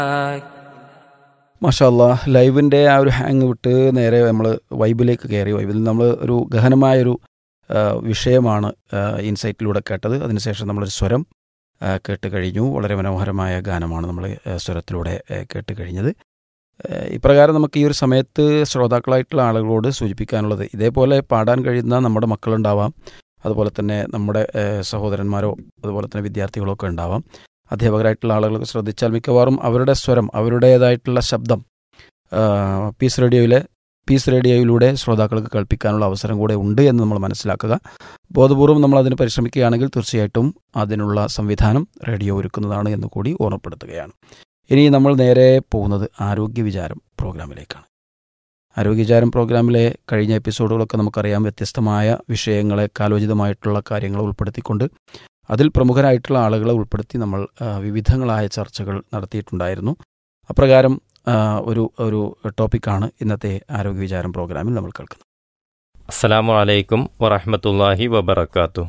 മാഷാല്ല ലൈവിൻ്റെ ആ ഒരു ഹാങ് വിട്ട് നേരെ നമ്മൾ വൈബിലേക്ക് കയറി വൈബിൽ നമ്മൾ ഒരു ഗഹനമായൊരു ആ, വിഷയമാണ് ആ, ഇൻസൈറ്റിലൂടെ കേട്ടത് അതിനുശേഷം നമ്മളൊരു സ്വരം ആ, കേട്ട് കഴിഞ്ഞു വളരെ മനോഹരമായ ഗാനമാണ് നമ്മൾ ആ, സ്വരത്തിലൂടെ ആ, കേട്ട് കഴിഞ്ഞത് ആ, ഇപ്രകാരം നമുക്ക് ഈ ഒരു സമയത്ത് ശ്രോതാക്കളായിട്ടുള്ള ആളുകളോട് സൂചിപ്പിക്കാനുള്ളത് ഇതേപോലെ പാടാൻ കഴിയുന്ന നമ്മുടെ മക്കളുണ്ടാവാം അതുപോലെ തന്നെ നമ്മുടെ ആ, സഹോദരന്മാരോ അതുപോലെ തന്നെ വിദ്യാർത്ഥികളോ ഒക്കെ ഉണ്ടാവാം അധ്യാപകരായിട്ടുള്ള ആളുകളൊക്കെ ശ്രദ്ധിച്ചാൽ മിക്കവാറും അവരുടെ സ്വരം അവരുടേതായിട്ടുള്ള ശബ്ദം ആ, പീസ് റേഡിയോയിലെ പീസ് റേഡിയോയിലൂടെ ശ്രോതാക്കൾക്ക് കേൾപ്പിക്കാനുള്ള അവസരം കൂടെ ഉണ്ട് എന്ന് നമ്മൾ മനസ്സിലാക്കുക ബോധപൂർവം നമ്മൾ അതിന് പരിശ്രമിക്കുകയാണെങ്കിൽ തീർച്ചയായിട്ടും അതിനുള്ള സംവിധാനം റേഡിയോ ഒരുക്കുന്നതാണ് എന്ന് കൂടി ഓർമ്മപ്പെടുത്തുകയാണ് ഇനി നമ്മൾ നേരെ പോകുന്നത് ആരോഗ്യ വിചാരം പ്രോഗ്രാമിലേക്കാണ് ആരോഗ്യ വിചാരം പ്രോഗ്രാമിലെ കഴിഞ്ഞ എപ്പിസോഡുകളൊക്കെ നമുക്കറിയാം വ്യത്യസ്തമായ വിഷയങ്ങളെ കാലോചിതമായിട്ടുള്ള കാര്യങ്ങൾ ഉൾപ്പെടുത്തിക്കൊണ്ട് അതിൽ പ്രമുഖരായിട്ടുള്ള ആളുകളെ ഉൾപ്പെടുത്തി നമ്മൾ ആ, വിവിധങ്ങളായ ചർച്ചകൾ നടത്തിയിട്ടുണ്ടായിരുന്നു അപ്രകാരം ആ, ഒരു ഒരു ടോപ്പിക്കാണ് ഇന്നത്തെ ആരോഗ്യ വിചാരം പ്രോഗ്രാമിൽ നമ്മൾ കേൾക്കുന്നത് അസ്സലാമു അലൈക്കും വറഹ്മത്തുള്ളാഹി വബറക്കാത്തു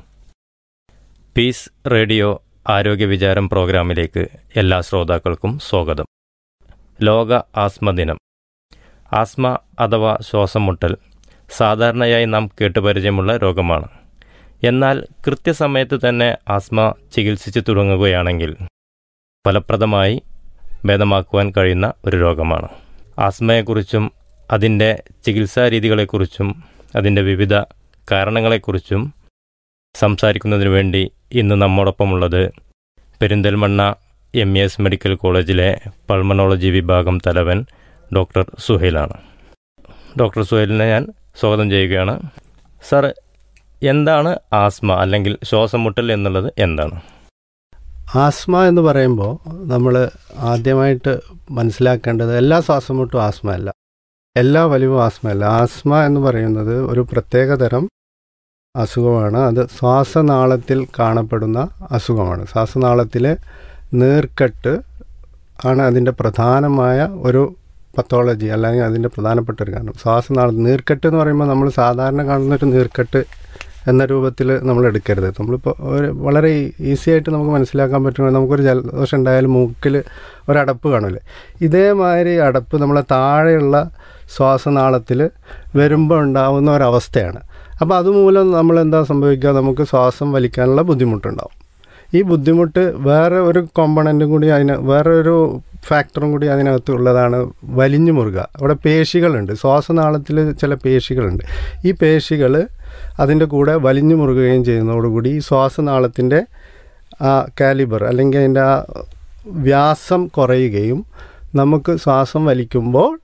പീസ് റേഡിയോ ആരോഗ്യ വിചാരം പ്രോഗ്രാമിലേക്ക് എല്ലാ ശ്രോതാക്കൾക്കും സ്വാഗതം ലോക ആസ്മ ദിനം ആസ്മ അഥവാ ശ്വാസം മുട്ടൽ സാധാരണയായി നാം കേട്ടുപരിചയമുള്ള രോഗമാണ് എന്നാൽ കൃത്യസമയത്ത് തന്നെ ആസ്മ ചികിത്സിച്ചു തുടങ്ങുകയാണെങ്കിൽ ഫലപ്രദമായി ഭേദമാക്കുവാൻ കഴിയുന്ന ഒരു രോഗമാണ് ആസ്മയെക്കുറിച്ചും അതിൻ്റെ ചികിത്സാ രീതികളെക്കുറിച്ചും അതിൻ്റെ വിവിധ കാരണങ്ങളെക്കുറിച്ചും സംസാരിക്കുന്നതിന് വേണ്ടി ഇന്ന് നമ്മോടൊപ്പമുള്ളത് Perinthalmanna M E S medical കോളേജിലെ പൾമണോളജി വിഭാഗം തലവൻ ഡോക്ടർ സുഹൈലാണ് ഡോക്ടർ സുഹൈലിനെ ഞാൻ സ്വാഗതം ചെയ്യുകയാണ് സാർ എന്താണ് ആസ്മ അല്ലെങ്കിൽ ശ്വാസം മുട്ടൽ എന്നുള്ളത് എന്താണ് ആസ്മ എന്ന് പറയുമ്പോൾ നമ്മൾ ആദ്യമായിട്ട് മനസ്സിലാക്കേണ്ടത് എല്ലാ ശ്വാസമുട്ടും ആസ്മ അല്ല എല്ലാ വലിവും ആസ്മ അല്ല ആസ്മ എന്ന് പറയുന്നത് ഒരു പ്രത്യേകതരം അസുഖമാണ് അത് ശ്വാസനാളത്തിൽ കാണപ്പെടുന്ന അസുഖമാണ് ശ്വാസനാളത്തിലെ നീർക്കെട്ട് ആണ് അതിൻ്റെ പ്രധാനമായ ഒരു പത്തോളജി അല്ലെങ്കിൽ അതിൻ്റെ പ്രധാനപ്പെട്ട ഒരു കാരണം ശ്വാസനാള നീർക്കെട്ട് എന്ന് പറയുമ്പോൾ നമ്മൾ സാധാരണ കാണുന്ന ഒരു നീർക്കെട്ട് എന്ന രൂപത്തിൽ നമ്മൾ എടുക്കരുത് നമ്മളിപ്പോൾ ഒരു വളരെ ഈസി ആയിട്ട് നമുക്ക് മനസ്സിലാക്കാൻ പറ്റുന്ന നമുക്കൊരു ജലദോഷം ഉണ്ടായാലും മൂക്കിൽ ഒരടപ്പ് കാണില്ലേ ഇതേമാതിരി അടപ്പ് നമ്മളെ താഴെയുള്ള ശ്വാസനാളത്തിൽ വരുമ്പോൾ ഉണ്ടാവുന്ന ഒരവസ്ഥയാണ് അപ്പോൾ അതുമൂലം നമ്മൾ എന്താ സംഭവിക്കുക നമുക്ക് ശ്വാസം വലിക്കാനുള്ള ബുദ്ധിമുട്ടുണ്ടാവും ഈ ബുദ്ധിമുട്ട് വേറെ ഒരു കോമ്പണൻറ്റും കൂടി അതിന് വേറെ ഒരു ഫാക്ടറും കൂടി അതിനകത്ത് ഉള്ളതാണ് വലിഞ്ഞു മുറുക അവിടെ പേശികളുണ്ട് ശ്വാസനാളത്തിൽ ചില പേശികളുണ്ട് ഈ പേശികൾ അതിൻ്റെ കൂടെ വലിഞ്ഞു മുറുകുകയും ചെയ്യുന്നതോടുകൂടി ഈ ശ്വാസനാളത്തിൻ്റെ ആ കാലിബർ അല്ലെങ്കിൽ അതിൻ്റെ ആ വ്യാസം കുറയുകയും നമുക്ക് ശ്വാസം വലിക്കുമ്പോൾ